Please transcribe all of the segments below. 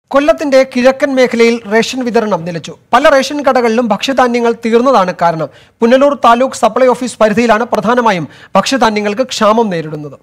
കൊല്ലത്തിന്റെ കിഴക്കൻ മേഖലയിൽ റേഷൻ വിതരണം നിലച്ചു പല റേഷൻ കടകളിലും ഭക്ഷ്യധാന്യങ്ങൾ തീർന്നതാണ് കാരണം പുനലൂർ താലൂക്ക് സപ്ലൈ ഓഫീസ് പരിധിയിലാണ് പ്രധാനമായും ഭക്ഷ്യധാന്യങ്ങൾക്ക് ക്ഷാമം നേരിടുന്നത്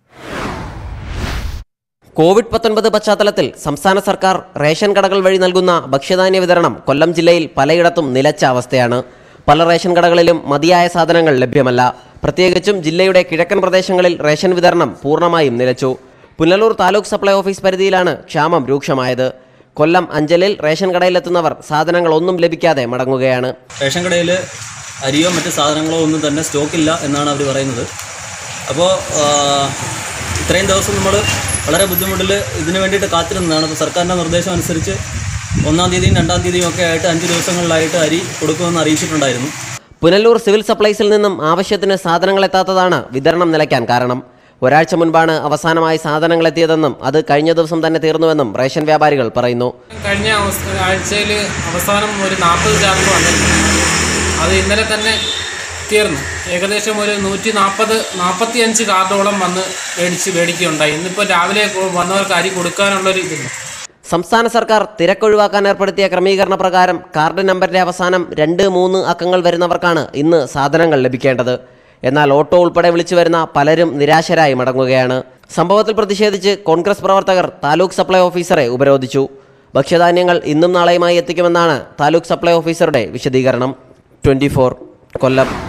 കോവിഡ് പത്തൊൻപത് പശ്ചാത്തലത്തിൽ സംസ്ഥാന സർക്കാർ റേഷൻ കടകൾ വഴി നൽകുന്ന ഭക്ഷ്യധാന്യ വിതരണം കൊല്ലം ജില്ലയിൽ പലയിടത്തും നിലച്ച അവസ്ഥയാണ് പല റേഷൻ കടകളിലും മതിയായ സാധനങ്ങൾ ലഭ്യമല്ല പ്രത്യേകിച്ചും ജില്ലയുടെ കിഴക്കൻ പ്രദേശങ്ങളിൽ റേഷൻ വിതരണം പൂർണ്ണമായും നിലച്ചു പുനലൂർ താലൂക്ക് സപ്ലൈ ഓഫീസ് പരിധിയിലാണ് ക്ഷാമം രൂക്ഷമായത് കൊല്ലം അഞ്ചലിൽ റേഷൻ കടയിലെത്തുന്നവർ സാധനങ്ങൾ ഒന്നും ലഭിക്കാതെ മടങ്ങുകയാണ് റേഷൻ കടയിൽ അരിയോ മറ്റ് സാധനങ്ങളോ ഒന്നും തന്നെ സ്റ്റോക്കില്ല എന്നാണ് അവർ പറയുന്നത് അപ്പോൾ ഇത്രയും ദിവസം നമ്മൾ വളരെ ബുദ്ധിമുട്ടിൽ ഇതിന് വേണ്ടിയിട്ട് കാത്തിരുന്നതാണ് അപ്പോൾ സർക്കാരിൻ്റെ നിർദ്ദേശം അനുസരിച്ച് ഒന്നാം തീയതിയും രണ്ടാം തീയതിയും ഒക്കെ ആയിട്ട് അഞ്ച് ദിവസങ്ങളിലായിട്ട് അരി കൊടുക്കുമെന്ന് അറിയിച്ചിട്ടുണ്ടായിരുന്നു പുനലൂർ സിവിൽ സപ്ലൈസിൽ നിന്നും ആവശ്യത്തിന് സാധനങ്ങൾ എത്താത്തതാണ് വിതരണം നിലയ്ക്കാൻ കാരണം ഒരാഴ്ച മുൻപാണ് അവസാനമായി സാധനങ്ങൾ എത്തിയതെന്നും അത് കഴിഞ്ഞ ദിവസം തന്നെ തീർന്നുവെന്നും റേഷൻ വ്യാപാരികൾ പറയുന്നു കഴിഞ്ഞ ആഴ്ചയിൽ അവസാനം ഒരു നാൽപ്പത് ചാക്ക് വന്നിട്ടുണ്ട് അത് ഇന്നലെ തന്നെ തീർന്നു ഏകദേശം ഒരു നൂറ്റി നാൽപ്പത് നാൽപ്പത്തി അഞ്ച് കാർഡോളം വന്ന് മേടിച്ച് മേടിക്കുകയുണ്ടായി ഇന്നിപ്പോൾ രാവിലെ കൊ- വന്നവർക്ക് അരി കൊടുക്കാനുള്ളൊരു ഇതുണ്ട് സംസ്ഥാന സർക്കാർ തിരക്കൊഴിവാക്കാൻ ഏർപ്പെടുത്തിയ ക്രമീകരണ പ്രകാരം കാർഡ് നമ്പറിന്റെ അവസാനം രണ്ട് മൂന്ന് അക്കങ്ങൾ വരുന്നവർക്കാണ് ഇന്ന് സാധനങ്ങൾ ലഭിക്കേണ്ടത് എന്നാൽ ഓട്ടോ ഉൾപ്പെടെ വിളിച്ചു വരുന്ന പലരും നിരാശരായി മടങ്ങുകയാണ് സംഭവത്തിൽ പ്രതിഷേധിച്ച് കോൺഗ്രസ് പ്രവർത്തകർ താലൂക്ക് സപ്ലൈ ഓഫീസറെ ഉപരോധിച്ചു ഭക്ഷ്യധാന്യങ്ങൾ ഇന്നും നാളെയുമായി എത്തിക്കുമെന്നാണ് താലൂക്ക് സപ്ലൈ ഓഫീസറുടെ വിശദീകരണം ട്വന്റി കൊല്ലം